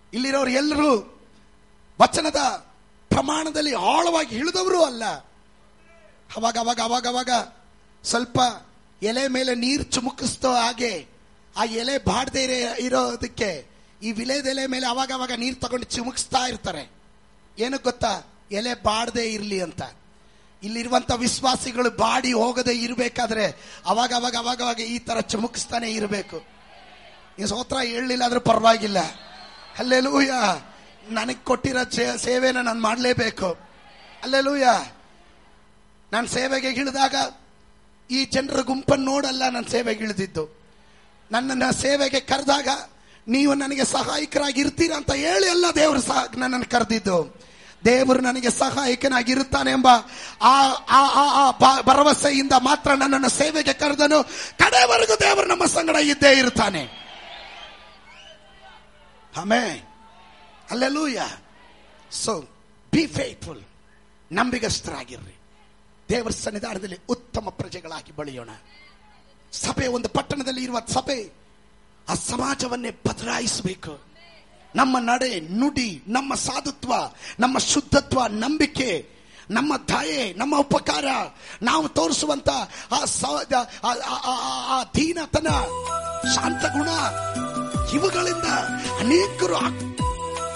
ಇಲ್ಲಿರೋರು ಎಲ್ಲರೂ ವಚನದ ಪ್ರಮಾಣದಲ್ಲಿ ಆಳವಾಗಿ ಇಳಿದವರು ಅಲ್ಲ ಅವಾಗ ಅವಾಗ ಅವಾಗ ಅವಾಗ ಸ್ವಲ್ಪ ಎಲೆ ಮೇಲೆ ನೀರು ಚುಮುಕಿಸ್ತೋ ಹಾಗೆ ಆ ಎಲೆ ಬಾಡದೆ ಇರೋದಕ್ಕೆ ಈ ವಿಲೇದೆಲೆ ಮೇಲೆ ಅವಾಗ ಅವಾಗ ನೀರು ತಗೊಂಡು ಚಿಮುಕಿಸ್ತಾ ಇರ್ತಾರೆ ಏನಕ್ಕೆ ಗೊತ್ತಾ ಎಲೆ ಬಾಡದೆ ಇರಲಿ ಅಂತ ಇಲ್ಲಿರುವಂತ ವಿಶ್ವಾಸಿಗಳು ಬಾಡಿ ಹೋಗದೆ ಇರಬೇಕಾದ್ರೆ ಅವಾಗ ಅವಾಗ ಅವಾಗ ಅವಾಗ ಈ ತರ ಚುಮುಕಿಸ್ತಾನೆ ಇರಬೇಕು ಈ ಸೋತ್ರ ಹೇಳಲಿಲ್ಲ ಆದ್ರೂ ಪರವಾಗಿಲ್ಲ ಅಲ್ಲೆಲೂಯ ನನಗೆ ಕೊಟ್ಟಿರೋ ಸೇ- ಸೇವೆನ ನಾನು ಮಾಡಲೇಬೇಕು ಅಲ್ಲೆಲೂಯ ನಾನು ಸೇವೆಗೆ ಇಳಿದಾಗ ಈ ಜನರ ಗುಂಪನ್ನು ನೋಡಲ್ಲ ನಾನು ಸೇವೆಗೆ ಇಳಿದಿದ್ದು ನನ್ನನ್ನು ಸೇವೆಗೆ ಕರೆದಾಗ ನೀವು ನನಗೆ ಸಹಾಯಕರಾಗಿ ಇರ್ತೀರಾ ಅಂತ ಹೇಳಿ ಅಲ್ಲ ದೇವರು ಸಹ ನನ್ನನ್ನು ಕರೆದಿದ್ದು ದೇವರು ನನಗೆ ಸಹಾಯಕನಾಗಿರುತ್ತಾನೆ ಎಂಬ ಆ ಆ ಆ ಆ ಭ- ಭರವಸೆಯಿಂದ ಮಾತ್ರ ನನ್ನನ್ನು ಸೇವೆಗೆ ಕರೆದನು ಕಡೆವರೆಗೂ ದೇವರು ನಮ್ಮ ಸಂಗಡ ಇದ್ದೇ ಇರ್ತಾನೆ amen hallelujah so be faithful ನಂಬಿಗಸ್ಥರಾಗಿರ್ರಿ ದೇವರ ಸನ್ನಿಧಾನದಲ್ಲಿ ಉತ್ತಮ ಪ್ರಜೆಗಳಾಗಿ ಬೆಳೆಯೋಣ ಸಭೆ ಒಂದು ಪಟ್ಟಣದಲ್ಲಿ ಇರುವ ಸಭೆ ಆ ಸಮಾಜವನ್ನೇ ಬದಲಾಯಿಸಬೇಕು ನಮ್ಮ ನಡೆ ನುಡಿ ನಮ್ಮ ಸಾಧುತ್ವ ನಮ್ಮ ಶುದ್ಧತ್ವ ನಂಬಿಕೆ ನಮ್ಮ ದಯೆ ನಮ್ಮ ಉಪಕಾರ ನಾವು ತೋರಿಸುವಂತ ಆ ಸ- ಆ- ಆ- ಆ- ಆ- ಆ ದೀನತನ ಶಾಂತ ಗುಣ ಇವುಗಳಿಂದ ಅನೇಕರು